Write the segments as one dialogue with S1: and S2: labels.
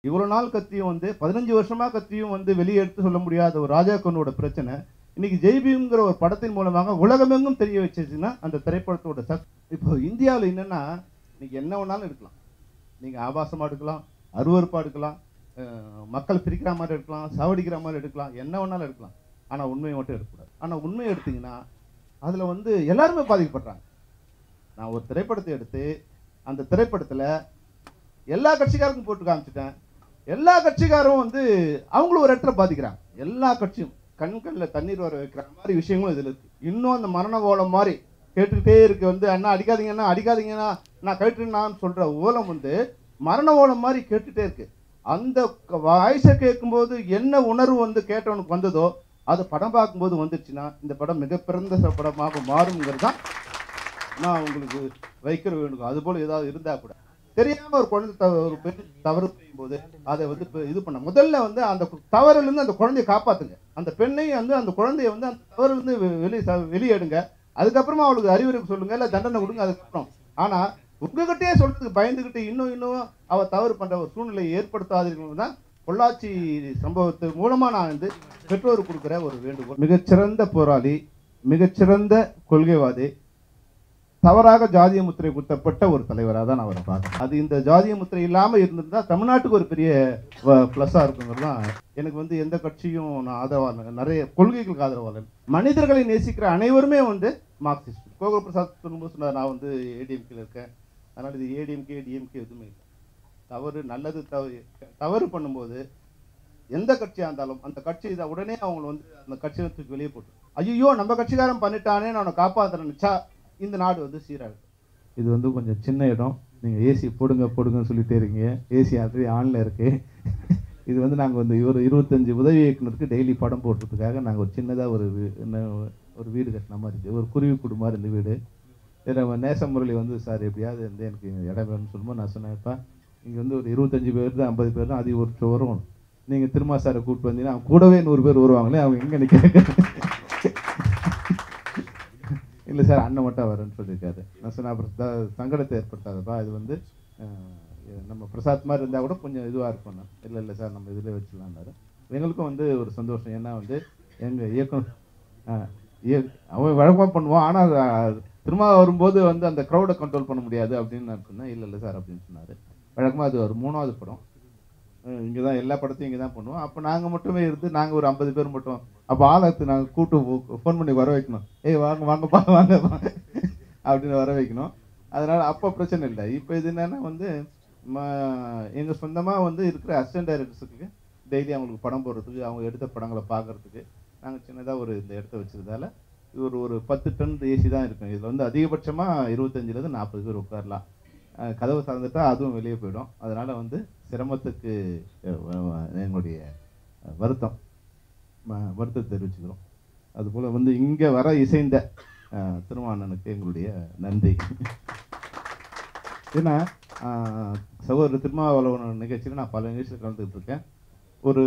S1: இவ்வளோ நாள் கத்தியும் வந்து பதினஞ்சு வருஷமாக கத்தியும் வந்து வெளியே எடுத்து சொல்ல முடியாத ஒரு ராஜாக்கனோட பிரச்சனை இன்னைக்கு ஜெய்பீம்ங்கிற ஒரு படத்தின் மூலமாக உலகமெங்கும் தெரிய வச்சிச்சுன்னா அந்த திரைப்படத்தோட சக் இப்போ இந்தியாவில் என்னன்னா இன்னைக்கு என்ன வேணாலும் எடுக்கலாம் நீங்கள் ஆபாசமாக எடுக்கலாம் அருவருப்பாக எடுக்கலாம் அஹ் மக்கள் பிரிக்கிற மாதிரி எடுக்கலாம் சாவடிக்கிற மாதிரி எடுக்கலாம் என்ன வேணாலும் எடுக்கலாம் ஆனால் உண்மையை மட்டும் எடுக்கக்கூடாது ஆனால் உண்மையை எடுத்தீங்கன்னா அதில் வந்து எல்லாருமே பாதிக்கப்படுறாங்க நான் ஒரு திரைப்படத்தை எடுத்து அந்த திரைப்படத்தில் எல்லா கட்சிக்காருக்கும் போட்டு காமிச்சிட்டேன் எல்லா கட்சிக்காரும் வந்து அவங்களும் ஒரு இடத்துல பாதிக்கிறாங்க எல்லா கட்சியும் கண்களில் தண்ணீர் வர வைக்கிற மாதிரி விஷயங்களும் இதில் இருக்கு இன்னும் அந்த மரண ஓலம் மாதிரி கேட்டுக்கிட்டே இருக்கு வந்து அண்ணா அடிக்காதீங்கன்னா அடிக்காதீங்கன்னா நான் கேட்டுனான்னு சொல்ற ஓலம் வந்து மரண ஓலம் மாதிரி கேட்டுட்டே இருக்கு அந்த வாய்ஸை கேட்கும்போது என்ன உணர்வு வந்து கேட்டவனுக்கு வந்ததோ அது படம் பார்க்கும்போது வந்துச்சுன்னா இந்த படம் மிகப்பிறந்த படமாக மாறுங்கிறது தான் நான் உங்களுக்கு வைக்கிற வேண்டுகோள் அது போல ஏதாவது இருந்தா கூட தெரியாம ஒரு குழந்தை தவ- ஒரு பெண் தவறு செய்யும் போது அதை வந்து இப்ப இது பண்ண முதல்ல வந்து அந்த தவறுல இருந்து அந்த குழந்தையை காப்பாத்துங்க அந்த பெண்ணையும் வந்து அந்த குழந்தைய வந்து அந்த தவறுல இருந்து வெ- வெளியே ச- வெளியே எடுங்க அதுக்கப்புறமா அவளுக்கு அறிவுரைக்கு சொல்லுங்க இல்ல தண்டனை கொடுங்க அதுக்கப்புறம் ஆனா உங்ககிட்டயே சொல்றதுக்கு பயந்துகிட்டு இன்னும் இன்னும் அவ தவறு பண்ற ஒரு சூழ்நிலையை ஏற்படுத்தாதீர்கள் தான் பொள்ளாச்சி சம்பவத்து மூலமா நான் வந்து பெற்றோருக்கு கொடுக்குற ஒரு வேண்டுகோள் மிகச்சிறந்த போராளி மிகச்சிறந்த கொள்கைவாதி தவறாக ஜாதிய முத்திரை குத்தப்பட்ட ஒரு தலைவராக தான் நான் அவரை பார்க்குறேன் அது இந்த ஜாதிய முத்திரை இல்லாமல் இருந்திருந்தா தமிழ்நாட்டுக்கு ஒரு பெரிய ப்ளஸ்ஸாக இருக்குங்கிறது தான் எனக்கு வந்து எந்த கட்சியும் நான் ஆதரவாளர் நிறைய கொள்கைகளுக்கு ஆதரவாளர் மனிதர்களை நேசிக்கிற அனைவருமே வந்து மார்க்சிஸ்ட் கோகுல் பிரசாத் சொல்லும்போது சொன்னார் நான் வந்து ஏடிஎம்கேல இருக்கேன் அதனால் இது ஏடிஎம்கே டிஎம்கே எதுவுமே இல்லை தவறு நல்லது தவறு தவறு பண்ணும்போது எந்த கட்சியாக இருந்தாலும் அந்த கட்சி இதை உடனே அவங்க வந்து அந்த கட்சியை தூக்கி வெளியே போட்டு ஐயோ நம்ம கட்சிக்காரன் பண்ணிட்டானே நான் அவனை காப்பாற்றுறேன் நினச்சா இந்த நாடு வந்து சீராகும் இது வந்து கொஞ்சம் சின்ன இடம் நீங்கள் ஏசி போடுங்க போடுங்கன்னு சொல்லிட்டே இருக்கீங்க ஏசி ஆல்ரெடி ஆனில் இருக்கு இது வந்து நாங்கள் வந்து ஒரு இருபத்தஞ்சு உதவி இயக்குனருக்கு டெய்லி படம் போடுறதுக்காக நாங்கள் ஒரு சின்னதாக ஒரு வீ- என்ன ஒரு வீடு கட்டின மாதிரி இருந்துச்சு. ஒரு குருவி கூடு மாதிரி இந்த வீடு இதில் நம்ம நேச முரளி வந்து சார் எப்படியாவது வந்து எனக்கு இடம் வேணும்னு சொல்லும்போது நான் சொன்னேன்ப்பா இங்கே வந்து ஒரு இருபத்தஞ்சு பேர் தான் ஐம்பது பேர் தான் அது ஒரு வரும் நீங்கள் திருமா சாரை கூப்பிட்டு வந்தீங்கன்னா அவங்க கூடவே நூறு பேர் வருவாங்களே அவங்க எங்கே நிற்க இல்லை சார் அண்ணன் மட்டும் வரேன்னு சொல்லியிருக்காரு நான் சொன்னேன் அப்புறம் த- சங்கடத்தை ஏற்படுத்தாதப்பா இது வந்து அஹ், நம்ம பிரசாத் மாதிரி இருந்தால் கூட கொஞ்சம் இதுவாக இருக்கும் இல்லை இல்லை சார் நம்ம இதில் வச்சிடலான்னாரு எங்களுக்கும் வந்து ஒரு சந்தோஷம் ஏன்னா வந்து எங்கள் இயக்குனர் அஹ், இய- அவன் வழக்கமாக பண்ணுவான் ஆனால் திரும்ப வரும்போது வந்து அந்த க்ரௌடை கண்ட்ரோல் பண்ண முடியாது அப்படின்னு நான் சொன்னேன் இல்லை இல்லை சார் அப்படின்னு சொன்னார் வழக்கமாக அது ஒரு மூணாவது படம் இங்கே தான் எல்லா படத்தையும் இங்கே தான் பண்ணுவோம் அப்போ நாங்கள் மட்டுமே இருந்து நாங்கள் ஒரு ஐம்பது பேர் மட்டும் அப்போ ஆளத்து நாங்கள் கூட்டு ஃபோன் பண்ணி வர வைக்கணும் ஏய் வாங்க வாங்கப்பா வாங்க வாங்க அப்படின்னு வர வைக்கணும் அதனால் அப்போ பிரச்சனை இல்லை இப்போ இது என்னன்னா வந்து எங்கள் சொந்தமாக வந்து இருக்கிற அசிஸ்டன்ட் டைரக்டர்ஸுக்கு டெய்லி அவங்களுக்கு படம் போடுறதுக்கு அவங்க எடுத்த படங்களை பார்க்கறதுக்கு நாங்கள் சின்னதாக ஒரு இந்த இடத்த வச்சதால இது ஒரு ஒரு பத்து டன் ஏசி தான் இருக்கும் இதில் வந்து அதிகபட்சமாக இருபத்தஞ்சிலேருந்து நாற்பது பேர் உட்காரலாம் அஹ் கதவு திறந்துட்டா அதுவும் வெளியே போயிடும் அதனால வந்து சிரமத்துக்கு அஹ், வ- வ- எங்களுடைய அஹ், வருத்தம் ம- வருத்தத்தை தெரிவிச்சுக்கிறோம் அதுபோல் வந்து இங்கே வர இசைந்த அஹ், திருமானனுக்கு எங்களுடைய நன்றி ஏன்னா அஹ், சகோதரர் திருமாவளவன் நிகழ்ச்சியில் நான் பல நிகழ்ச்சியில் கலந்துக்கிட்டு இருக்கேன் ஒரு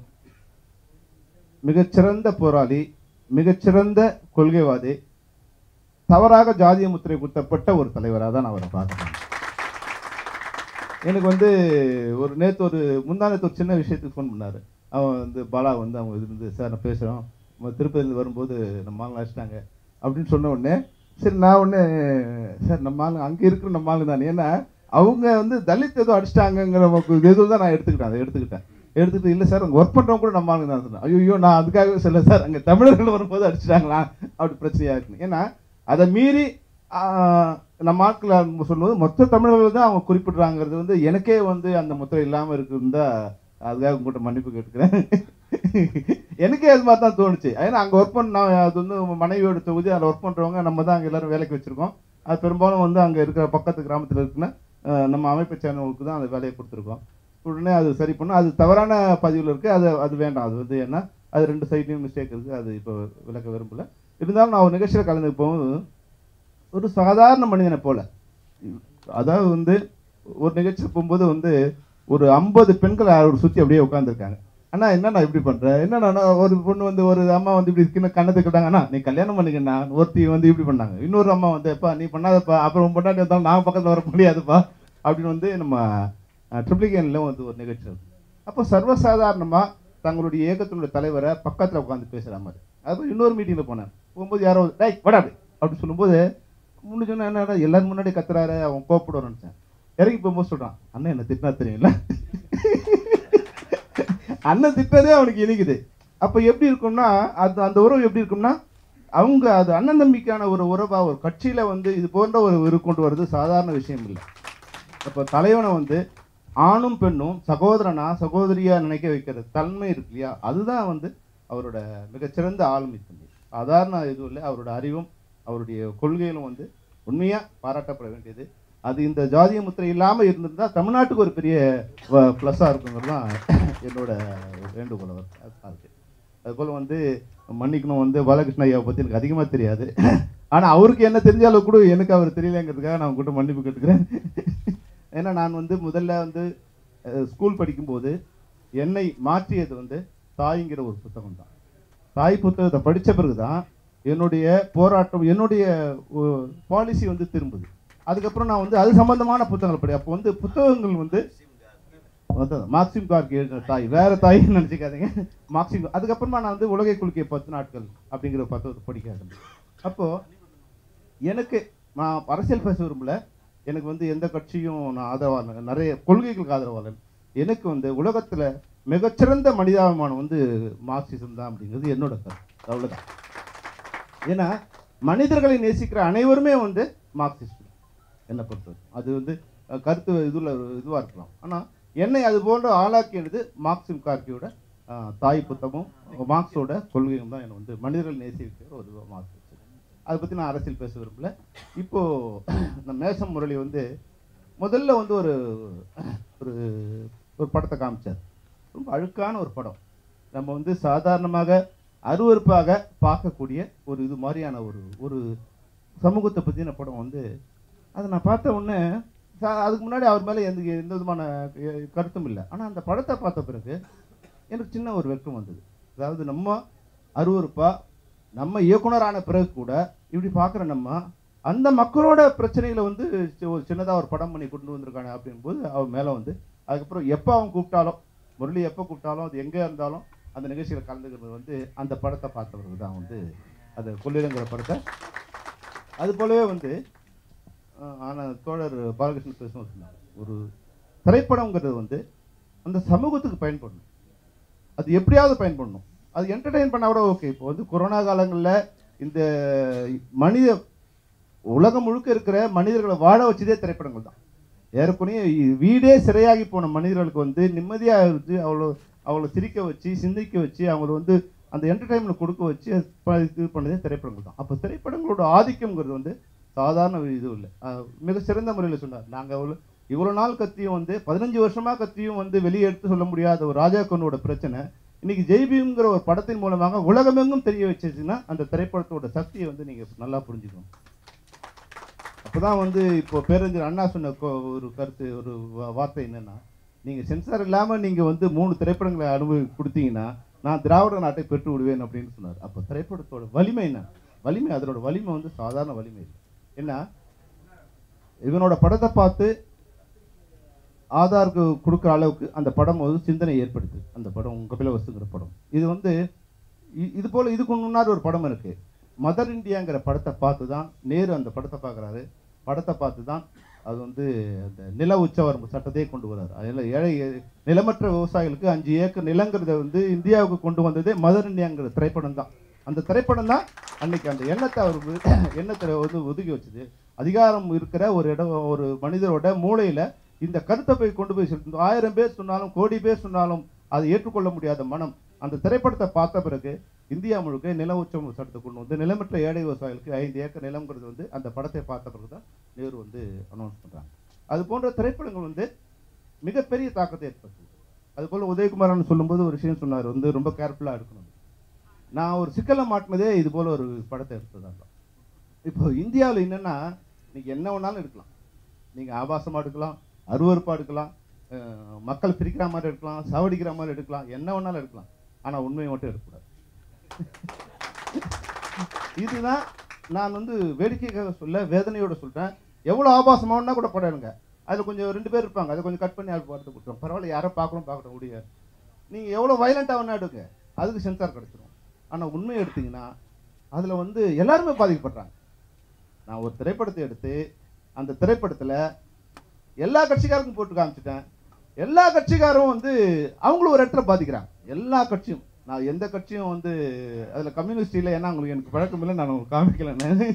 S1: மிகச்சிறந்த போராளி மிகச்சிறந்த கொள்கைவாதி தவறாக ஜாதிய முத்திரை குத்தப்பட்ட ஒரு தலைவராக தான் நான் அவரை பார்க்குறேன் எனக்கு வந்து ஒரு நேற்று ஒரு முந்தா நேத்து ஒரு சின்ன விஷயத்துக்கு ஃபோன் பண்ணார் அவன் வந்து பாலா வந்து அவங்க இருந்து சார் நான் பேசுகிறோம் நம்ம திருப்பதியிலேருந்து வரும்போது நம்ம ஆளுங்க அடிச்சிட்டாங்க அப்படின்னு சொன்ன உடனே சரி நான் உடனே சார் நம்ம ஆளுங்க அங்கே இருக்கிற நம்ம ஆளுங்க தான் ஏன்னா அவங்க வந்து தலித் ஏதோ அடிச்சிட்டாங்கங்கிற எதுவும் தான் நான் எடுத்துக்கிட்டேன் அதை எடுத்துக்கிட்டேன் எடுத்துட்டு இல்லை சார் அங்கே ஒர்க் பண்ணுறவங்க கூட நம்ம ஆளுங்க தான் சொன்னேன் ஐயோ நான் அதுக்காகவே சொல்ல சார் அங்கே தமிழர்கள் வரும்போது அடிச்சிட்டாங்களா அப்படி பிரச்சனையாக இருக்குன்னு ஏன்னா அதை மீறி ஆஹ், நம்ம ஆட்கள் அவங்க சொல்லுவது மொத்த தமிழர்கள் தான் அவங்க குறிப்பிடுறாங்கிறது வந்து எனக்கே வந்து அந்த முத்திரை இல்லாமல் இருக்குந்தா அதுக்காக உங்கள்கிட்ட மன்னிப்பு கேட்டுக்கிறேன் எனக்கே அது மாதிரி தான் தோணுச்சு ஏன்னா அங்கே ஒர்க் பண்ண அது வந்து மனைவியோட தொகுதி அதில் ஒர்க் பண்ணுறவங்க நம்ம தான் அங்கே எல்லாரும் வேலைக்கு வச்சுருக்கோம் அது பெரும்பாலும் வந்து அங்கே இருக்கிற பக்கத்து கிராமத்தில் இருக்குன்னா ஆஹ், நம்ம அமைப்பு சேனலுக்கு தான் அந்த வேலையை கொடுத்துருக்கோம் உடனே அது சரி பண்ணோம் அது தவறான பதிவில் இருக்குது அது அது வேண்டாம் அது வந்து என்ன அது ரெண்டு சைட்லையும் மிஸ்டேக் இருக்குது அது இப்போ விளக்க விரும்பல இருந்தாலும் நான் ஒரு நிகழ்ச்சியில் கலந்து போகும்போது ஒரு சாதாரண மனிதனை போல அதாவது வந்து ஒரு நிகழ்ச்சி போகும்போது வந்து ஒரு ஐம்பது பெண்கள் அவர் சுற்றி அப்படியே உட்காந்துருக்காங்க அண்ணா என்னண்ணா இப்படி பண்ற என்னண்ணா ஒரு பொண்ணு வந்து ஒரு அம்மா வந்து இப்படி சின்ன கண்ணத்தை கிட்டாங்கன்னா நீ கல்யாணம் பண்ணிக்கண்ணா ஒருத்தி வந்து இப்படி பண்ணாங்க இன்னொரு அம்மா வந்து எப்பா நீ பண்ணாதப்பா அப்புறம் உன் பொண்டாட்டி வந்தாலும் நான் பக்கத்தில் வர முடியாதுப்பா அப்படின்னு வந்து நம்ம ட்ரிப்ளிகேனில் வந்து ஒரு நிகழ்ச்சி இருக்கும் அப்போ சர்வசாதாரணமாக தங்களுடைய இயக்கத்தினுடைய தலைவரை பக்கத்தில் உட்காந்து பேசுகிற மாதிரி அது இன்னொரு மீட்டிங்கில் போனேன் போகும்போது யாரோ டேய் வடாது அப்படின்னு சொல்லும்போது முன்னு சொன்னா என்ன எல்லாரும் முன்னாடி கத்துறாரு அவன் கோப்பிடுவான்னு நினச்சேன் இறங்கி போகும்போது சொல்கிறான் அண்ணன் என்ன திட்டினா தெரியும்ல அண்ணன் திட்டதே அவனுக்கு இனிக்குது அப்போ எப்படி இருக்கும்னா அது அந்த உறவு எப்படி இருக்கும்னா அவங்க அது அண்ணன் தம்பிக்கான ஒரு உறவா ஒரு கட்சியில வந்து இது போன்ற ஒரு உறவு கொண்டு வர்றது சாதாரண விஷயம் இல்லை அப்போ தலைவனை வந்து ஆணும் பெண்ணும் சகோதரனா சகோதரியா நினைக்க வைக்கிற தன்மை இருக்கு இல்லையா அதுதான் வந்து அவரோட மிகச்சிறந்த ஆளுமை தன்மை சாதாரண இது இல்லை அவரோட அறிவும் அவருடைய கொள்கைகளும் வந்து உண்மையா பாராட்டப்பட வேண்டியது அது இந்த ஜாதிய முத்திரை இல்லாம இருந்திருந்தா தமிழ்நாட்டுக்கு ஒரு பெரிய ப்ளஸ்ஸாக இருக்குங்கிறது தான் என்னோட வேண்டுகோள் அவர் இருக்கு அதுபோல் வந்து மன்னிக்கணும் வந்து பாலகிருஷ்ண ஐயாவை பற்றி எனக்கு அதிகமாக தெரியாது ஆனால் அவருக்கு என்ன தெரிஞ்ச அளவு கூட எனக்கு அவர் தெரியலங்கிறதுக்காக நான் கூட மன்னிப்பு கேட்டுக்கிறேன் ஏன்னா நான் வந்து முதல்ல வந்து அஹ், ஸ்கூல் படிக்கும்போது என்னை மாற்றியது வந்து தாய்ங்கிற ஒரு புத்தகம் தான் தாய் புத்தகத்தை படித்த பிறகு தான் என்னுடைய போராட்டம் என்னுடைய பாலிசி வந்து திரும்புது அதுக்கப்புறம் நான் வந்து அது சம்பந்தமான புத்தகங்கள் படி அப்போ வந்து புத்தகங்கள் வந்து அதான் மார்க்சிம் கார்கி எழுதின தாய் வேற தாய்ன்னு நினச்சிக்காதீங்க மார்க்சிம் அதுக்கப்புறமா நான் வந்து உலகை குலுக்கிய பத்து நாட்கள் அப்படிங்கிற புத்தகத்தை படிக்க ஆரம்பிச்சேன் அப்போ எனக்கு நான் அரசியல் பேச விரும்பல எனக்கு வந்து எந்த கட்சியும் நான் ஆதரவாக நிறைய கொள்கைகளுக்கு ஆதரவாளர் எனக்கு வந்து உலகத்துல மிகச்சிறந்த மனிதாபிமானம் வந்து மார்க்சிசம் தான் அப்படிங்கிறது என்னோட கருத்து அவ்வளவுதான் ஏன்னா மனிதர்களை நேசிக்கிற அனைவருமே வந்து மார்க்சிஸ்ட் என்னை பொறுத்தவரை அது வந்து அஹ், கருத்து இதுல இதுவாக இருக்கலாம் ஆனால் என்னை அது போன்ற ஆளாக்கியது மார்க்சிம் கார்கியோட அஹ், தாய் புத்தகமும் மார்க்ஸோட கொள்கையும் தான் என்னை வந்து மனிதர்கள் நேசிக்கிற ஒரு மார்க்சிஸ்ட் அதை பற்றி நான் அரசியல் பேச விரும்பல இப்போ இந்த மேசம் முரளி வந்து முதல்ல வந்து ஒரு ஒரு ஒரு படத்தை காமிச்சார் ரொம்ப அழுக்கான ஒரு படம் நம்ம வந்து சாதாரணமாக அருவருப்பாக பார்க்கக்கூடிய ஒரு இது மாதிரியான ஒரு ஒரு சமூகத்தை பற்றின படம் வந்து அதை நான் பார்த்த உடனே சா- அதுக்கு முன்னாடி அவர் மேலே எந்த எந்த விதமான அஹ், கருத்தும் இல்லை ஆனால் அந்த படத்தை பார்த்த பிறகு எனக்கு சின்ன ஒரு வெட்கம் வந்தது அதாவது நம்ம அருவருப்பா நம்ம இயக்குனரான பிறகு கூட இப்படி பார்க்குற நம்ம அந்த மக்களோட பிரச்சனைகளை வந்து சி- ஒரு சின்னதாக ஒரு படம் பண்ணி கொண்டு வந்திருக்காங்க அப்படிங்கும்போது அவர் மேலே வந்து அதுக்கப்புறம் எப்போ அவன் கூப்பிட்டாலும் முரளி எப்போ கூப்பிட்டாலும் அது எங்கே இருந்தாலும் அந்த நிகழ்ச்சியில் கலந்துக்கிறது வந்து அந்த படத்தை பார்த்தவர்கள் தான் வந்து அந்த கொள்ளிடங்கிற படத்தை அது போலவே வந்து ஆனால் தோழர் பாலகிருஷ்ணன் பேசும்போது சொன்னார் ஒரு திரைப்படங்கிறது வந்து அந்த சமூகத்துக்கு பயன்படணும் அது எப்படியாவது பயன்படணும் அது என்டர்டெயின் பண்ண கூட ஓகே இப்போ வந்து கொரோனா காலங்களில் இந்த மனித உலகம் முழுக்க இருக்கிற மனிதர்களை வாழ வச்சதே திரைப்படங்கள் தான் ஏறக்குறைய வீடே சிறையாகி போன மனிதர்களுக்கு வந்து நிம்மதியாக இருந்து அவ்வளோ அவளை சிரிக்க வச்சு சிந்திக்க வச்சு அவங்கள வந்து அந்த என்டர்டைன்மெண்ட் கொடுக்க வச்சு அது ப- இது பண்ணதே திரைப்படங்கள் தான் அப்போ திரைப்படங்களோட ஆதிக்கம்ங்கிறது வந்து சாதாரண ஒரு இது இல்லை அஹ் மிக சிறந்த முறையில் சொன்னார் நாங்கள் அவ்வளோ இவ்வளோ நாள் கத்தியும் வந்து பதினஞ்சு வருஷமா கத்தியும் வந்து வெளியே எடுத்து சொல்ல முடியாத ஒரு ராஜா கண்ணோட பிரச்சனை இன்னைக்கு ஜெய்பீம்ங்கிற ஒரு படத்தின் மூலமாக உலகமெங்கும் தெரிய வச்சிச்சுன்னா அந்த திரைப்படத்தோட சக்தியை வந்து நீங்கள் நல்லா புரிஞ்சுக்கணும் அப்பதான் வந்து இப்போ பேரறிஞர் அண்ணா சொன்ன கொ- ஒரு கருத்து ஒரு வா- வார்த்தை என்னன்னா நீங்க சென்சார் இல்லாம நீங்க வந்து மூணு திரைப்படங்களை அனுபவி கொடுத்தீங்கன்னா நான் திராவிட நாட்டை பெற்று விடுவேன் அப்படின்னு சொன்னார் அப்போ திரைப்படத்தோட வலிமை என்ன வலிமை அதனோட வலிமை வந்து சாதாரண வலிமை இல்லை என்ன இவனோட படத்தை பார்த்து ஆதாருக்கு கொடுக்குற அளவுக்கு அந்த படம் வந்து சிந்தனை ஏற்படுத்து அந்த படம் கபிலவஸ்துங்கிற படம் இது வந்து இ- இது போல இதுக்கு முன்னாடி ஒரு படம் இருக்கு மதர் இந்தியாங்கிற படத்தை பார்த்து தான் நேரு அந்த படத்தை பார்க்குறாரு படத்தை பார்த்து தான் அது வந்து அந்த நில உச்சவரம்பு சட்டத்தையே கொண்டு வர்றாரு அதில் ஏழை நிலமற்ற விவசாயிகளுக்கு அஞ்சு ஏக்கர் நிலங்கிறத வந்து இந்தியாவுக்கு கொண்டு வந்ததே மதர் இந்தியாங்கிற திரைப்படம் தான் அந்த திரைப்படம் தான் அன்னைக்கு அந்த எண்ணத்தை அவர் வி- எண்ணத்தை வந்து ஒதுக்கி வச்சது அதிகாரம் இருக்கிற ஒரு இடம் ஒரு மனிதரோட மூளையில இந்த கருத்தை போய் கொண்டு போய் சேர்த்து ஆயிரம் பேர் சொன்னாலும் கோடி பேர் சொன்னாலும் அதை ஏற்றுக்கொள்ள முடியாத மனம் அந்த திரைப்படத்தை பார்த்த பிறகு இந்தியா முழுக்க நில உச்சம் சட்டத்தை கொண்டு வந்து நிலமற்ற ஏழை விவசாயிகளுக்கு ஐந்து ஏக்கர் நிலம்ங்கிறது வந்து அந்த படத்தை பார்த்த பிறகு தான் நேரு வந்து அனௌன்ஸ் பண்றாங்க அது போன்ற திரைப்படங்கள் வந்து மிகப்பெரிய தாக்கத்தை ஏற்படுத்துது அது போல உதயகுமாரன் சொல்லும்போது ஒரு விஷயம் சொன்னார் வந்து ரொம்ப கேர்ஃபுல்லாக இருக்கணும் நான் ஒரு சிக்கலை மாட்டினதே இது போல ஒரு படத்தை எடுத்ததாக தான் இப்போ இந்தியாவில் என்னன்னா நீங்க என்ன வேணாலும் எடுக்கலாம் நீங்க ஆபாசமா எடுக்கலாம் அருவருப்பா எடுக்கலாம் அஹ் மக்கள் பிரிக்கிற மாதிரி எடுக்கலாம் சாவடிக்கிற மாதிரி எடுக்கலாம் என்ன வேணாலும் எடுக்கலாம் ஆனா உண்மையை மட்டும் எடுக்கக்கூடாது இதுதான் நான் வந்து வேடிக்கைக்காக சொல்ல வேதனையோட சொல்றேன் எவ்வளவு ஆபாசமானா கூட படம் எடுங்க அதில் கொஞ்சம் ரெண்டு பேர் இருப்பாங்க அதை கொஞ்சம் கட் பண்ணி அது பார்த்து கொடுத்துருவோம் பரவாயில்ல யாரோ பார்க்கணும் பார்க்கணும் முடியாது நீங்கள் எவ்வளோ வயலண்ட்டாக வேணா எடுங்க அதுக்கு சென்சார் கிடச்சிரும் ஆனால் உண்மையை எடுத்தீங்கன்னா அதில் வந்து எல்லாருமே பாதிக்கப்படுறாங்க நான் ஒரு திரைப்படத்தை எடுத்து அந்த திரைப்படத்தில் எல்லா கட்சிக்காருக்கும் போட்டு காமிச்சிட்டேன் எல்லா கட்சிக்காரும் வந்து அவங்களும் ஒரு இடத்துல பாதிக்கிறாங்க எல்லா கட்சியும் நான் எந்த கட்சியும் வந்து அதில் கம்யூனிஸ்ட் இல்லை ஏன்னா உங்களுக்கு எனக்கு பழக்கம் இல்லை நான் உங்களுக்கு காமிக்கலன்னு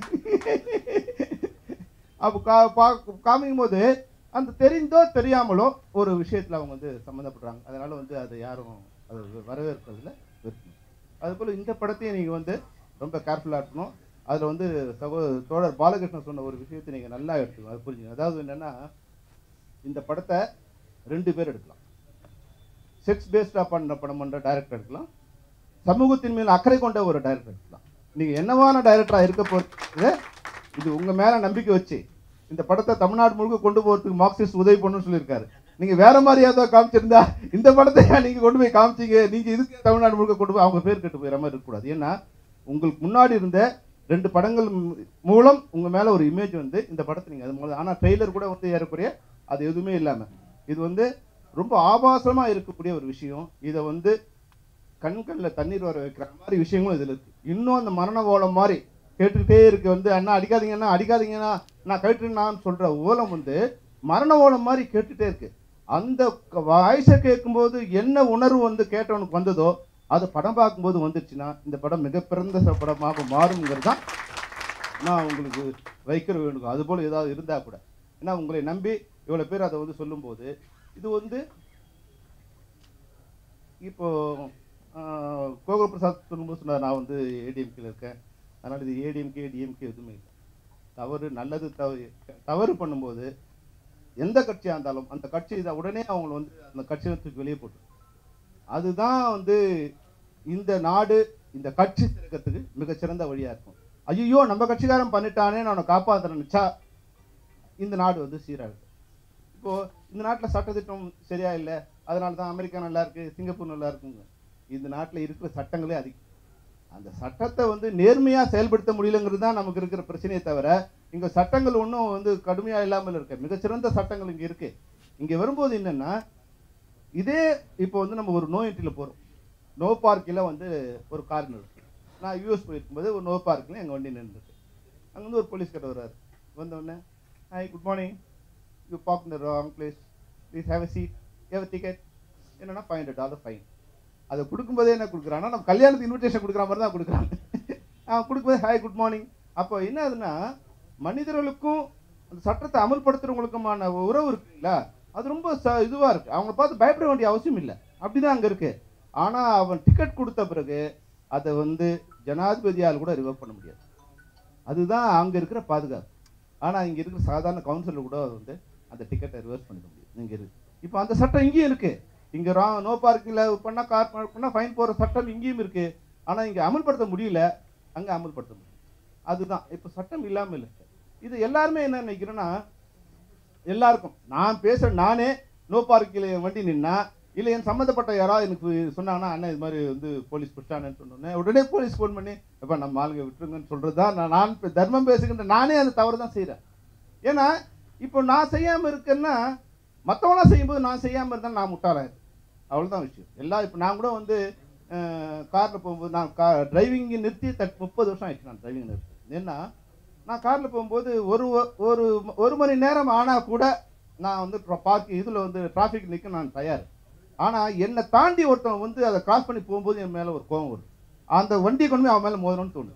S1: அப்போ கா பா காமிக்கும் போது அந்த தெரிந்தோ தெரியாமலோ ஒரு விஷயத்தில் அவங்க வந்து சம்மந்தப்படுறாங்க அதனால வந்து அதை யாரும் அது வரவேற்பதில் விருப்பம் அதுபோல் இந்த படத்தையும் நீங்கள் வந்து ரொம்ப கேர்ஃபுல்லாக இருக்கணும் அதில் வந்து சகோ தோழர் பாலகிருஷ்ணன் சொன்ன ஒரு விஷயத்தை நீங்கள் நல்லா எடுத்துக்கணும் அது புரிஞ்சுங்க அதாவது என்னென்னா இந்த படத்தை ரெண்டு பேர் எடுக்கலாம் செக்ஸ் பேஸ்டாக பண்ண படம் பண்ணுற டைரக்டர் எடுக்கலாம் சமூகத்தின் மேல் அக்கறை கொண்ட ஒரு டைரக்டர் எடுக்கலாம் நீங்கள் என்னவான டைரக்டராக இருக்க போகிறது இது உங்கள் மேலே நம்பிக்கை வச்சு இந்த படத்தை தமிழ்நாடு முழுக்க கொண்டு போகிறதுக்கு மார்க்சிஸ்ட் உதவி பண்ணணும்னு சொல்லியிருக்காரு நீங்கள் வேற மாதிரி ஏதாவது காமிச்சிருந்தா இந்த படத்தை நீங்கள் கொண்டு போய் காமிச்சிங்க நீங்கள் இதுக்கு தமிழ்நாடு முழுக்க கொண்டு போய் அவங்க பேர் கெட்டு போயிற மாதிரி இருக்கக்கூடாது ஏன்னா உங்களுக்கு முன்னாடி இருந்த ரெண்டு படங்கள் மூ- மூலம் உங்கள் மேலே ஒரு இமேஜ் வந்து இந்த படத்தை நீங்கள் அது மூலம் ஆனால் ட்ரெய்லர் கூட வந்து ஏறக்குறைய அது எதுவுமே இல்லாமல் இது வந்து ரொம்ப ஆபாசமாக இருக்கக்கூடிய ஒரு விஷயம் இதை வந்து கண்களில் தண்ணீர் வர வைக்கிற மாதிரி விஷயங்களும் இதில் இருக்கு இன்னும் அந்த மரண ஓலம் மாதிரி கேட்டுக்கிட்டே இருக்கு வந்து அண்ணா அடிக்காதீங்கன்னா அடிக்காதீங்கன்னா நான் கேட்டுனான்னு சொல்ற ஓலம் வந்து மரண ஓலம் மாதிரி கேட்டுட்டே இருக்கு அந்த வாய்ஸை கேட்கும்போது என்ன உணர்வு வந்து கேட்டவனுக்கு வந்ததோ அது படம் பார்க்கும்போது வந்துச்சுன்னா இந்த படம் மிக பிறந்த ச- படமாக மாறுங்கிறது தான் நான் உங்களுக்கு வைக்கிற வேணும் அதுபோல் ஏதாவது இருந்தால் கூட ஏன்னா உங்களை நம்பி இவ்வளோ பேர் அதை வந்து சொல்லும்போது இது வந்து இப்போ ஆஹ், கோகுல் பிரசாத் சொல்லும்போது சொன்னார் நான் வந்து ஏடிஎம்கேல இருக்கேன் அதனால் இது ஏடிஎம்கே டிஎம்கே எதுவுமே இல்லை தவறு நல்லது தவறு தவறு பண்ணும்போது எந்த கட்சியாக இருந்தாலும் அந்த கட்சி இதை உடனே அவங்களை வந்து அந்த கட்சியை தூக்கி வெளியே போட்டு அதுதான் வந்து இந்த நாடு இந்த கட்சி சிறக்கிறதுக்கு மிகச்சிறந்த வழியாக இருக்கும் ஐயோ நம்ம கட்சிக்காரன் பண்ணிட்டானே நான் அவனை காப்பாற்ற நினச்சா இந்த நாடு வந்து சீராகுது இப்போ இந்த நாட்டில் சட்டத்திட்டம் சரியா இல்லை அதனால தான் அமெரிக்கா நல்லா இருக்கு சிங்கப்பூர் நல்லா இருக்குங்க இந்த நாட்டில் இருக்கிற சட்டங்களே அதிகம் அந்த சட்டத்தை வந்து நேர்மையாக செயல்படுத்த முடியலங்கிறது தான் நமக்கு இருக்கிற பிரச்சனையே தவிர இங்கே சட்டங்கள் ஒன்றும் வந்து கடுமையாக இல்லாமல் இருக்கு மிகச்சிறந்த சட்டங்கள் இங்கே இருக்கு இங்கே வரும்போது என்னன்னா இதே இப்போ வந்து நம்ம ஒரு நோ என்ட்ரியில் போகிறோம் நோ பார்க்கில் வந்து ஒரு கார் நிறுத்து நான் யூஎஸ் போயிருக்கும்போது ஒரு நோ பார்க்கில் எங்கள் வண்டி நின்றுருக்கு அங்கே வந்து ஒரு போலீஸ்காரர் வர்றாரு வந்த உடனே hi good morning you park இந்த wrong place please have a seat have ticket என்னன்னா ஃபைவ் ஹண்ட்ரட் டாலர் ஃபைன் அதை கொடுக்கும்போதே என்ன கொடுக்குறான்னா நம்ம கல்யாணத்துக்கு இன்விடேஷன் கொடுக்குற மாதிரி தான் கொடுக்குறாங்க அவன் கொடுக்கும்போது ஹாய் குட் மார்னிங் அப்போ என்ன ஆகுதுன்னா மனிதர்களுக்கும் அந்த சட்டத்தை அமல்படுத்துறவங்களுக்குமான உறவு இருக்குல்ல அது ரொம்ப ச இதுவாக இருக்குது அவங்கள பார்த்து பயப்பட வேண்டிய அவசியம் இல்லை அப்படிதான் அங்கே இருக்கு ஆனால் அவன் டிக்கெட் கொடுத்த பிறகு அதை வந்து ஜனாதிபதியால் கூட ரிவர்வ் பண்ண முடியாது அதுதான் அங்கே இருக்கிற பாதுகாப்பு ஆனால் இங்கே இருக்கிற சாதாரண கவுன்சிலர் கூட வந்து அந்த டிக்கெட்டை ரிவர்ஸ் பண்ணிக்க முடியும் இங்கே இருக்கு இப்போ அந்த சட்டம் இங்கேயும் இருக்கு இங்கே ரா நோ பார்க்கிங்கில் பண்ணால் கார் பார்க் பண்ணால் ஃபைன் போகிற சட்டம் இங்கேயும் இருக்கு ஆனால் இங்கே அமல்படுத்த முடியல அங்கே அமல்படுத்த முடியும் அதுதான் இப்போ சட்டம் இல்லாமல் இருக்கு இது எல்லாருமே என்ன நினைக்கிறேன்னா எல்லாருக்கும் நான் பேசுகிற நானே நோ பார்க்கில் வண்டி நின்னா இல்லை என் சம்மந்தப்பட்ட யாராவது எனக்கு சொன்னாங்கன்னா அண்ணன் இது மாதிரி வந்து போலீஸ் பிடிச்சானேன்னு சொன்னோன்னே உடனே போலீஸ் ஃபோன் பண்ணி எப்போ நம்ம ஆளுங்க விட்டுருங்கன்னு சொல்கிறது தான் நான் நான் இப்ப தர்மம் பேசுகின்ற நானே அந்த தவறு தான் செய்கிறேன் ஏன்னா இப்போ நான் செய்யாமல் இருக்கேன்னா மற்றவங்களாம் செய்யும்போது நான் செய்யாமல் இருந்தால் நான் முட்டாளாயிரு அவ்வளோதான் விஷயம் எல்லாம் இப்போ நான் கூட வந்து காரில் போகும்போது நான் கா டிரைவிங்கை நிறுத்தி தட் முப்பது வருஷம் ஆயிடுச்சு நான் டிரைவிங் நிறுத்தி ஏன்னா நான் காரில் போகும்போது ஒரு வ- ஒரு ஒரு மணி நேரம் ஆனால் கூட நான் வந்து பார்க் இதில் வந்து டிராஃபிக் நிற்க நான் தயார் ஆனால் என்னை தாண்டி ஒருத்தன் வந்து அதை கிராஸ் பண்ணி போகும்போது என் மேலே ஒரு கோவம் வரும் அந்த வண்டியை கொண்டு போய் அவன் மேலே மோதணும்னு தோணும்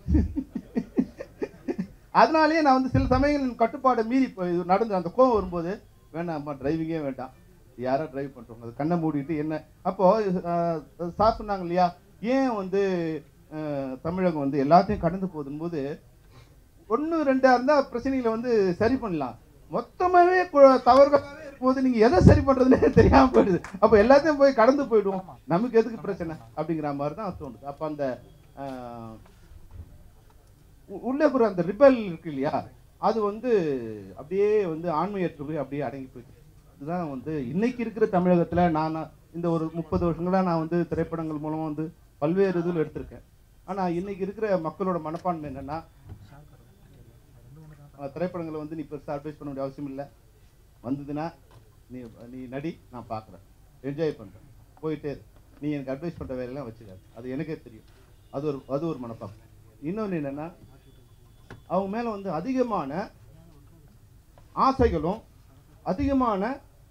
S1: அதனாலேயே நான் வந்து சில சமயங்கள் கட்டுப்பாடை மீறி இப்போ இது நடந்து அந்த கோவம் வரும்போது வேணாம்மா டிரைவிங்கே வேண்டாம் யாரோ டிரைவ் பண்ணுறோம் அது கண்ணை மூடிட்டு என்ன அப்போது சார் சொன்னாங்க இல்லையா ஏன் வந்து அஹ், தமிழகம் வந்து எல்லாத்தையும் கடந்து போகுதும்போது ஒன்று ரெண்டாக இருந்தால் பிரச்சனைகளை வந்து சரி பண்ணலாம் மொத்தமாகவே தவறுகளாகவே இருக்கும்போது நீங்கள் எதை சரி பண்ணுறதுனே தெரியாமல் போயிடுது அப்போ எல்லாத்தையும் போய் கடந்து போயிடுவோம் நமக்கு எதுக்கு பிரச்சனை அப்படிங்கிற மாதிரி தான் தோணுது அப்போ அந்த அஹ், உ- உள்ளே இருக்கிற அந்த ரிபல் இருக்கு இல்லையா அது வந்து அப்படியே வந்து ஆண்மையற்று போய் அப்படியே அடங்கி போயிடுச்சு இதுதான் வந்து இன்னைக்கு இருக்கிற தமிழகத்துல நான் இந்த ஒரு முப்பது வருஷங்களா நான் வந்து திரைப்படங்கள் மூலம் வந்து பல்வேறு இதில் எடுத்திருக்கேன் ஆனா இன்னைக்கு இருக்கிற மக்களோட மனப்பான்மை என்னன்னா அஹ், திரைப்படங்களை வந்து நீ பெருசாக அட்வைஸ் பண்ண வேண்டிய அவசியம் இல்லை வந்ததுன்னா நீ நீ நடி நான் பார்க்குறேன் என்ஜாய் பண்ணுறேன் போயிட்டே இரு. நீ எனக்கு அட்வைஸ் பண்ணுற வேலையெல்லாம் வச்சுக்காது அது எனக்கே தெரியும் அது ஒரு அது ஒரு மனப்பாக்கம் இன்னொன்று என்னென்னா அவங்க மேலே வந்து அதிகமான ஆசைகளும் அதிகமான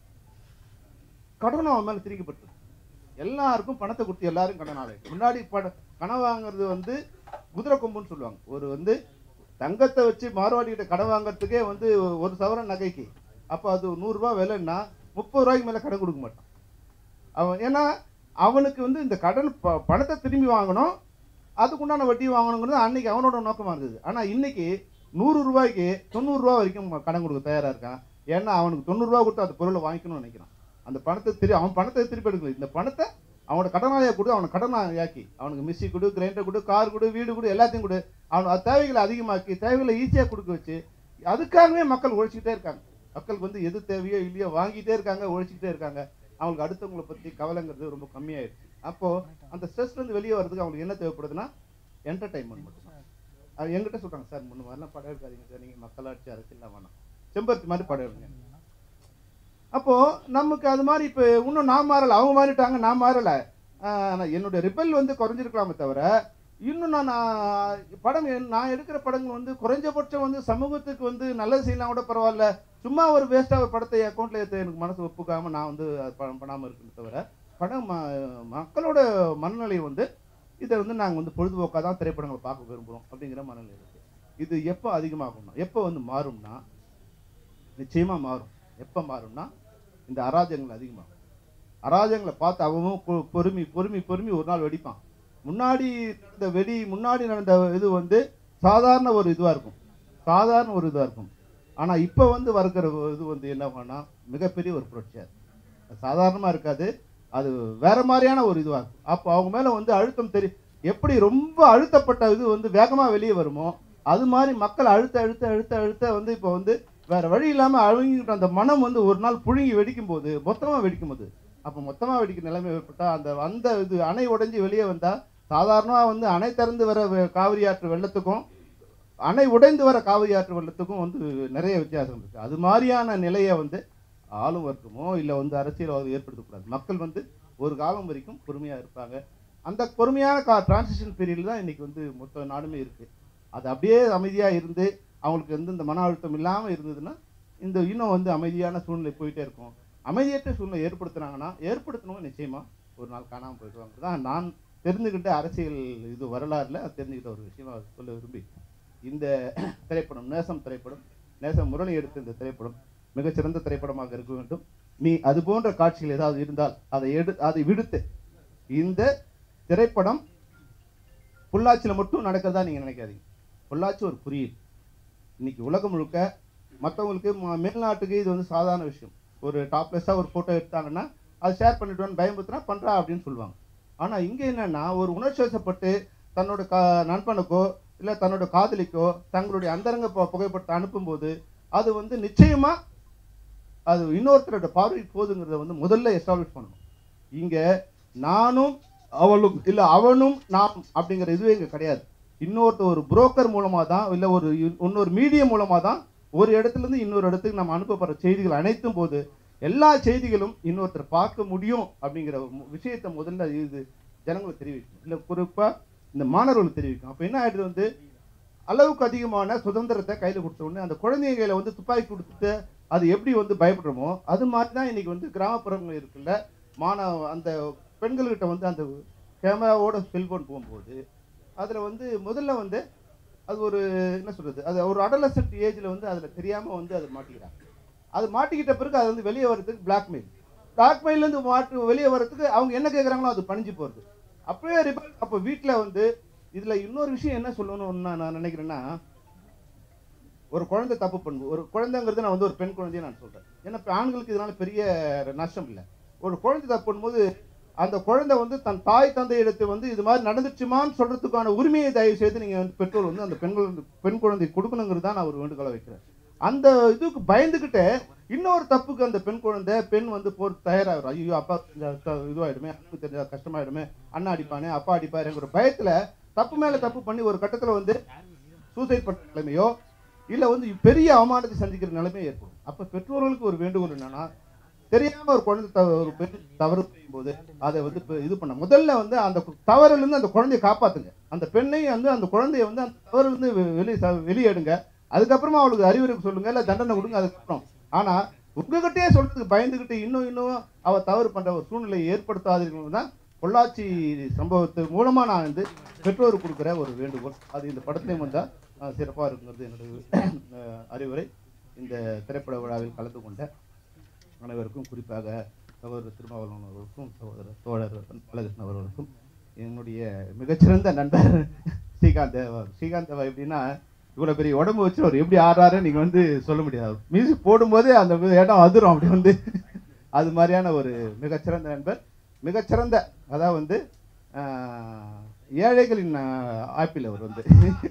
S1: கடனும் அவன் மேலே திரிக்கப்பட்டு எல்லாருக்கும் பணத்தை கொடுத்து எல்லாரும் கடன் ஆளு முன்னாடி பட கடன் வாங்குறது வந்து குதிரை கொம்புன்னு சொல்லுவாங்க ஒரு வந்து தங்கத்தை வச்சு மார்வாடிகிட்ட கடன் வாங்குறதுக்கே வந்து ஒரு சவரன் நகைக்கு அப்போ அது நூறுரூவா விலைன்னா முப்பது ரூபாய்க்கு மேலே கடன் கொடுக்க மாட்டான் அவன் ஏன்னா அவனுக்கு வந்து இந்த கடன் ப பணத்தை திரும்பி வாங்கணும் அதுக்குண்டான வட்டி வாங்கணுங்கிறது அன்னைக்கு அவனோட நோக்கமாக இருந்தது ஆனால் இன்னைக்கு நூறு ரூபாய்க்கு தொண்ணூறுரூவா வரைக்கும் கடன் கொடுக்க தயாராக இருக்கான் ஏன்னா அவனுக்கு தொண்ணூறுரூவா கொடுத்து அந்த பொருளை வாங்கிக்கணும்னு நினைக்கிறான் அந்த பணத்தை திரு அவன் பணத்தை திருப்பி எடுக்கல இந்த பணத்தை அவனோட கடனாளியாக கொடு அவனை கடனாளியாக்கி அவனுக்கு மிஸ்ஸி கொடு கிரைண்டர் கொடு கார் கொடு வீடு கொடு எல்லாத்தையும் கொடு அவன் அது தேவைகளை அதிகமாக்கி தேவைகளை ஈஸியாக கொடுக்க வச்சு அதுக்காகவே மக்கள் உழைச்சிக்கிட்டே இருக்காங்க மக்களுக்கு வந்து எது தேவையோ இல்லையோ வாங்கிட்டே இருக்காங்க உழைச்சிக்கிட்டே இருக்காங்க அவங்களுக்கு அடுத்தவங்களை பற்றி கவலைங்கிறது ரொம்ப கம்மியாயிடுச்சு அப்போது அந்த ஸ்ட்ரெஸ்லேருந்து வெளியே வர்றதுக்கு அவங்களுக்கு என்ன தேவைப்படுதுன்னா என்டர்டைன்மெண்ட் மட்டும் அது எங்கிட்ட சொல்கிறாங்க சார் முன்ன மாதிரிலாம் படம் எடுக்காதீங்க சார் நீங்கள் மக்களாட்சி அரசியல்லாம் வேணாம் செம்பருத்தி மாதிரி படம் எடுங்க அப்போ நமக்கு அது மாதிரி இப்போ இன்னும் நான் மாறல அவங்க மாறிட்டாங்க நான் மாறல ஆஹ் நான் என்னுடைய ரிப்பல் வந்து குறைஞ்சிருக்கலாமே தவிர இன்னும் நான் நான் படம் என்- நான் எடுக்கிற படங்கள் வந்து குறைஞ்சபட்சம் வந்து சமூகத்துக்கு வந்து நல்லது செய்யலாம் கூட பரவாயில்ல சும்மா ஒரு வேஸ்ட்டாக ஒரு படத்தை அக்கௌண்ட்டில் ஏற்ற எனக்கு மனசு ஒப்புக்காம நான் வந்து அது படம் பண்ணாமல் இருக்குன்னு தவிர படம் ம- மக்களோட மனநிலை வந்து இதை வந்து நாங்கள் வந்து பொழுதுபோக்காக தான் திரைப்படங்களை பார்க்க விரும்புகிறோம் அப்படிங்கிற மனநிலை இருக்குது இது எப்போ அதிகமாகும்னா எப்போ வந்து மாறும்னா நிச்சயமாக மாறும் எப்போ மாறும்னா இந்த அராஜகங்கள் அதிகமாகும் அராஜகங்களை பார்த்து அவன் பொ- பொறுமி பொறுமி பொறுமி ஒரு நாள் வெடிப்பான் முன்னாடி நடந்த வெடி முன்னாடி நடந்த இது வந்து சாதாரண ஒரு இதுவாக இருக்கும் சாதாரண ஒரு இதுவாக இருக்கும் ஆனால் இப்போ வந்து வருகிற இது வந்து என்ன பண்ணா மிகப்பெரிய ஒரு புரட்சியாக இருக்கும் சாதாரணமாக இருக்காது அது வேற மாதிரியான ஒரு இதுவாக இருக்கும் அப்போ அவங்க மேலே வந்து அழுத்தம் தெரி எப்படி ரொம்ப அழுத்தப்பட்ட இது வந்து வேகமாக வெளியே வருமோ அது மாதிரி மக்கள் அழுத்த அழுத்த அழுத்த அழுத்த வந்து இப்போ வந்து வேற வழி இல்லாமல் அழுங்கிட்டு அந்த மனம் வந்து ஒரு நாள் புழுங்கி வெடிக்கும் போது மொத்தமாக வெடிக்கும் போது அப்போ மொத்தமாக வெடிக்கிற நிலைமை ஏற்பட்டால் அந்த அந்த இது அணை உடைஞ்சு வெளியே வந்தால் சாதாரணமாக வந்து அணை திறந்து வர வெ- காவிரி ஆற்று வெள்ளத்துக்கும் அணை உடைந்து வர காவிரி ஆற்று வெள்ளத்துக்கும் வந்து நிறைய வித்தியாசம் இருக்குது அது மாதிரியான நிலையை வந்து ஆளும் வர்க்கமோ இல்லை வந்து அரசியல்வாதம் ஏற்படுத்தக்கூடாது மக்கள் வந்து ஒரு காலம் வரைக்கும் பொறுமையாக இருப்பாங்க அந்த பொறுமையான கா டிரான்சிஷன் பீரியடில் தான் இன்றைக்கி வந்து மொத்த நாடுமே இருக்குது அது அப்படியே அமைதியாக இருந்து அவங்களுக்கு வந்து இந்த மன அழுத்தம் இல்லாமல் இருந்ததுன்னா இந்த இன்னும் வந்து அமைதியான சூழ்நிலை போயிட்டே இருக்கும் அமைதியற்ற சூழ்நிலை ஏற்படுத்துனாங்கன்னா ஏற்படுத்தணும் நிச்சயமாக ஒரு நாள் காணாமல் போயிடுவாங்க தான் நான் தெரிஞ்சுக்கிட்ட அரசியல் இது வரலாறுல தெரிஞ்சுக்கிட்ட ஒரு விஷயமா சொல்ல விரும்பி இந்த திரைப்படம் நேசம் திரைப்படம் நேசம் முரளி எடுத்த இந்த திரைப்படம் மிகச்சிறந்த திரைப்படமாக இருக்க வேண்டும் நீ அது போன்ற காட்சிகள் ஏதாவது இருந்தால் அதை எடு அதை விடுத்து இந்த திரைப்படம் பொள்ளாச்சியில் மட்டும் நடக்கிறதா நீங்கள் நினைக்காதீங்க பொள்ளாச்சி ஒரு குறியீடு இன்னைக்கு உலகம் முழுக்க மற்றவங்களுக்கு மேல்நாட்டுக்கு இது வந்து சாதாரண விஷயம் ஒரு டாப்லெஸ்ஸாக ஒரு ஃபோட்டோ எடுத்தாங்கன்னா அது ஷேர் பண்ணிட்டு பயன்படுத்தினா பண்ணுறா அப்படின்னு சொல்லுவாங்க ஆனால் இங்கே என்னன்னா ஒரு உணர்ச்சி வசப்பட்டு தன்னோட கா நண்பனுக்கோ இல்லை தன்னோட காதலிக்கோ தங்களுடைய அந்தரங்க பு- புகைப்படத்தை அனுப்பும்போது அது வந்து நிச்சயமாக அது இன்னொருத்தரோட பார்வை போதுங்கிறத வந்து முதல்ல எஸ்டாப்ளிஷ் பண்ணணும் இங்கே நானும் அவளும் இல்லை அவனும் நாம் அப்படிங்கிற இதுவே இங்கே கிடையாது இன்னொருத்தர் ஒரு புரோக்கர் மூலமாக தான் இல்லை ஒரு இ- இன்னொரு மீடியம் மூலமாக தான் ஒரு இடத்துல இருந்து இன்னொரு இடத்துக்கு நம்ம அனுப்பப்படுற செய்திகள் அனைத்தும் போது எல்லா செய்திகளும் இன்னொருத்தர் பார்க்க முடியும் அப்படிங்கிற மு- விஷயத்தை முதல்ல இது ஜனங்களுக்கு தெரிவிக்கும் இல்லை குறிப்பாக இந்த மாணவர்களுக்கு தெரிவிக்கும் அப்போ என்ன ஆயிடுது வந்து அளவுக்கு அதிகமான சுதந்திரத்தை கையில் கொடுத்த உடனே அந்த குழந்தைங்க கையில வந்து துப்பாக்கி கொடுத்துட்டு அது எப்படி வந்து பயப்படுறோமோ அது மாதிரி தான் இன்னைக்கு வந்து கிராமப்புறங்கள் இருக்குல்ல மாணவ அந்த பெண்கள்கிட்ட வந்து அந்த கேமராவோட செல்போன் போகும்போது அதில் வந்து முதல்ல வந்து அது ஒரு என்ன சொல்றது அது ஒரு அடலசன்ட் ஏஜில் வந்து அதில் தெரியாமல் வந்து அதை மாட்டிக்கிறாங்க அது மாட்டிக்கிட்ட பிறகு அது வந்து வெளியே வர்றதுக்கு பிளாக்மெயில் பிளாக்மெயிலேருந்து மாட்டு வெளியே வர்றதுக்கு அவங்க என்ன கேட்குறாங்களோ அது பணிஞ்சு போகிறது அப்பவே ரிபல் அப்போ வீட்டில் வந்து இதில் இன்னொரு விஷயம் என்ன சொல்லணும்னு நான் நான் நினைக்கிறேன்னா ஒரு குழந்தை தப்பு பண்ணுது ஒரு குழந்தைங்கிறது நான் வந்து ஒரு பெண் குழந்தையை நான் சொல்கிறேன் ஏன்னா இப்ப ஆண்களுக்கு இதனால பெரிய நஷ்டம் இல்லை ஒரு குழந்தை தப்பு பண்ணும்போது அந்த குழந்தை வந்து தன் தாய் தந்தையிடத்து வந்து இது மாதிரி நடந்துச்சுமான்னு சொல்றதுக்கான உரிமையை தயவு செய்து நீங்கள் வந்து பெற்றோர் வந்து அந்த பெண்கள் பெண் குழந்தை கொடுக்கணுங்கிறது தான் நான் ஒரு வேண்டுகோளை வைக்கிறேன் அந்த இதுக்கு பயந்துக்கிட்டு இன்னொரு தப்புக்கு அந்த பெண் குழந்தை பெண் வந்து போர் தயாராகிறார் ஐயோ அப்பா தெரிஞ்சா த- இதுவாயிடுமே அண்ணனுக்கு தெரிஞ்சா கஷ்டமாயிடுமே அண்ணா அடிப்பானே அப்பா அடிப்பாருங்கிற பயத்துல தப்பு மேல தப்பு பண்ணி ஒரு கட்டத்துல வந்து சூசைட் பண்ற நிலைமையோ இல்ல வந்து பெரிய அவமானத்தை சந்திக்கிற நிலைமையோ ஏற்படும் அப்ப பெற்றோர்களுக்கு ஒரு வேண்டுகோள் என்னன்னா தெரியாம ஒரு குழந்தை தவ- ஒரு பெண் தவறு செய்யும் போது அதை வந்து இப்ப இது பண்ண முதல்ல வந்து அந்த கு- தவறுல இருந்து அந்த குழந்தையை காப்பாத்துங்க அந்த பெண்ணை வந்து அந்த குழந்தைய வந்து அந்த தவறுல இருந்து வெ- வெளியே ச- வெளியே எடுங்க அதுக்கப்புறமா அவளுக்கு அறிவுரை சொல்லுங்க இல்ல தண்டனை கொடுங்க அதுக்கப்புறம் ஆனா உங்ககிட்டயே சொல்றதுக்கு பயந்துகிட்டு இன்னும் இன்னும் அவ தவறு பண்ற ஒரு சூழ்நிலையை ஏற்படுத்தாதீர்கள் தான் பொள்ளாச்சி சம்பவத்து மூலமா நான் வந்து பெற்றோருக்கு கொடுக்குற ஒரு வேண்டுகோள் அது இந்த படத்துலையும் வந்தா அஹ், சிறப்பா இருக்குங்கிறது என்னுடைய அஹ், அறிவுரை இந்த திரைப்பட விழாவில் கலந்து கொண்ட அனைவருக்கும் குறிப்பாக சகோதரர் திருமாவளவன் அவர்களுக்கும் சகோதரர் தோழர் பாலகிருஷ்ணன் அவர்களுக்கும் என்னுடைய மிகச்சிறந்த நண்பர் ஸ்ரீகாந்த் தேவா ஸ்ரீகாந்த் தேவா எப்படின்னா இவ்வளோ பெரிய உடம்பு வச்சு அவர் எப்படி ஆடுறாரு நீங்கள் வந்து சொல்ல முடியாது மியூசிக் போடும்போதே அந்த இடம் அதிரும் அப்படி வந்து அது மாதிரியான ஒரு மிகச்சிறந்த நண்பர் மிகச்சிறந்த அதாவது வந்து ஆஹ், ஏழைகளின் ஆஹ், ஆப்பிள் அவர் வந்து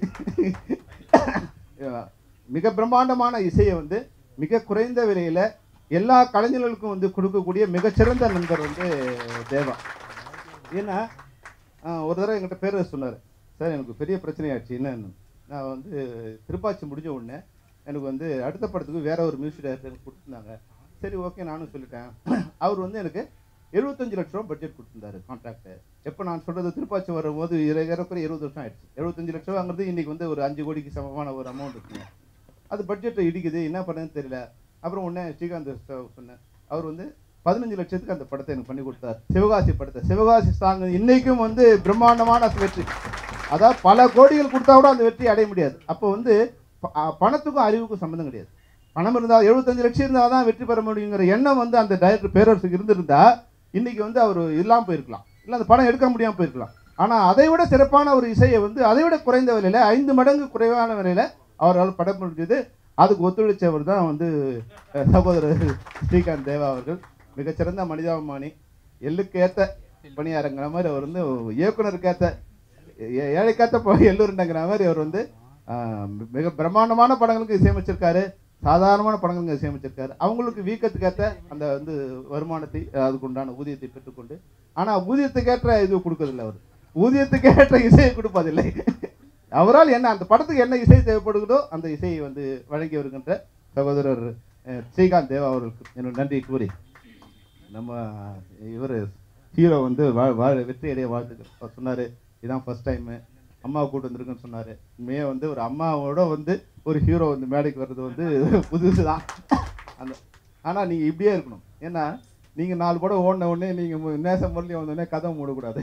S1: மிக பிரம்மாண்டமான இசையை வந்து மிக குறைந்த விலையில எல்லா கலைஞர்களுக்கும் வந்து கொடுக்கக்கூடிய மிகச்சிறந்த நண்பர் வந்து தேவா ஏன்னா ஆஹ், ஒரு தடவை என்கிட்ட பேர் சொன்னார் சார் எனக்கு பெரிய பிரச்சனையாச்சு என்னன்னு நான் வந்து திருப்பாச்சி முடிஞ்ச உடனே எனக்கு வந்து அடுத்த படத்துக்கு வேற ஒரு மியூசிக் டைரக்டர் கொடுத்துருந்தாங்க சரி ஓகே நானும் சொல்லிட்டேன் அவர் வந்து எனக்கு எழுபத்தஞ்சு லட்ச ரூபா பட்ஜெட் கொடுத்துருந்தாரு கான்ட்ராக்ட் எப்போ நான் சொல்றது திருப்பாச்சி வரும்போது இர- ஏறக்குறைய இருபது வருஷம் ஆயிடுச்சு எழுபத்தஞ்சு லட்ச ரூபாங்கிறது இன்னைக்கு வந்து ஒரு அஞ்சு கோடிக்கு சமமான ஒரு அமௌண்ட் இருக்குங்க அது பட்ஜெட்டை இடிக்குது என்ன பண்ணுறதுன்னு தெரியல அப்புறம் உடனே ஸ்ரீகாந்த் சார் சொன்னேன் அவர் வந்து பதினஞ்சு லட்சத்துக்கு அந்த படத்தை எனக்கு பண்ணி கொடுத்தார் சிவகாசி படத்தை சிவகாசி சாங் இன்னைக்கும் வந்து பிரம்மாண்டமான வெற்றி அதாவது பல கோடிகள் கொடுத்தா கூட அந்த வெற்றி அடைய முடியாது அப்போ வந்து ப- அ, பணத்துக்கும் அறிவுக்கும் சம்மந்தம் கிடையாது பணம் இருந்தால் எழுபத்தஞ்சு லட்சம் இருந்தால் தான் வெற்றி பெற முடியுங்கிற எண்ணம் வந்து அந்த டைரக்டர் பேரரசுக்கு இருந்திருந்தா இன்னைக்கு வந்து அவர் இல்லாமல் போயிருக்கலாம் இல்லை அந்த படம் எடுக்க முடியாமல் போயிருக்கலாம் ஆனால் அதை விட சிறப்பான ஒரு இசையை வந்து அதை விட குறைந்த விலையில் ஐந்து மடங்கு குறைவான விலையில் அவரால் படம் முடிஞ்சது அதுக்கு ஒத்துழைச்சவர் தான் வந்து அஹ், சகோதரர் ஸ்ரீகாந்த் தேவா அவர்கள் மிகச்சிறந்த மனிதாபிமானி எள்ளுக்கேத்த பணியாரங்கிற மாதிரி அவர் வந்து இயக்குனருக்கேத்த ஏ- ஏழைக்கேத்த ப- எல்லூருண்டங்கிற மாதிரி அவர் வந்து ஆஹ், மிக பிரம்மாண்டமான படங்களுக்கு இசையமைச்சிருக்காரு சாதாரணமான படங்களுக்கு இசையமைச்சிருக்காரு அவங்களுக்கு வீக்கத்துக்கேற்ற அந்த வந்து வருமானத்தை அஹ், அதுக்கு உண்டான ஊதியத்தை பெற்றுக்கொண்டு ஆனா ஊதியத்துக்கேற்ற இது கொடுக்கறதில்லை அவர் ஊதியத்துக்கேற்ற இசையை கொடுப்பதில்லை அவரால் என்ன அந்த படத்துக்கு என்ன இசை தேவைப்படுகிறதோ அந்த இசையை வந்து வழங்கி வருகின்ற சகோதரர் அஹ், ஸ்ரீகாந்த் தேவா அவர்களுக்கு என்னோட நன்றி கூறி நம்ம இவர் ஹீரோ வந்து வா வா வெற்றி அடைய வாழ்த்துக்கள் அவர் சொன்னார் இதான் ஃபர்ஸ்ட் டைமு அம்மாவை கூட்டு வந்திருக்குன்னு சொன்னார் உண்மையே வந்து ஒரு அம்மாவோட வந்து ஒரு ஹீரோ வந்து மேடைக்கு வர்றது வந்து புதுசு தான் அந்த ஆனால் நீங்கள் இப்படியே இருக்கணும் ஏன்னா நீங்கள் நாலு படம் ஓடின உடனே நீங்கள் நேசம் முரளி வந்தோடனே கதை மூடக்கூடாது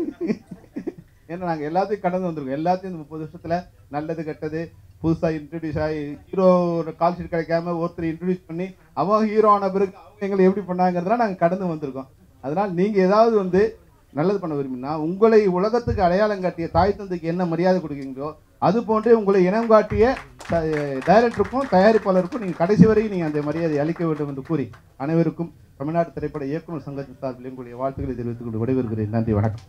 S1: ஏன்னா நாங்கள் எல்லாத்தையும் கடந்து வந்திருக்கோம் எல்லாத்தையும் இந்த முப்பது வருஷத்தில் நல்லது கெட்டது புதுசாக இன்ட்ரடியூஸ் ஆகி ஹீரோ கால் ஷீட் கிடைக்காம ஒருத்தர் இன்ட்ரடியூஸ் பண்ணி அவன் ஹீரோ ஆன பிறகு அவங்க எங்களை எப்படி பண்ணாங்கிறதெல்லாம் நாங்கள் கடந்து வந்திருக்கோம் அதனால் நீங்கள் ஏதாவது வந்து நல்லது பண்ண விரும்பினா உங்களை உலகத்துக்கு அடையாளம் காட்டிய தாய் தந்தைக்கு என்ன மரியாதை கொடுக்கீங்களோ அது போன்றே உங்களை இனம் காட்டிய டைரக்டருக்கும் தயாரிப்பாளருக்கும் நீங்கள் கடைசி வரை நீங்கள் அந்த மரியாதை அளிக்க வேண்டும் என்று கூறி அனைவருக்கும் தமிழ்நாடு திரைப்பட இயக்குநர் சங்கத்தின் சார்பில் உங்களுடைய வாழ்த்துக்களை தெரிவித்துக் கொண்டு விடைபெறுகிறேன் நன்றி வணக்கம்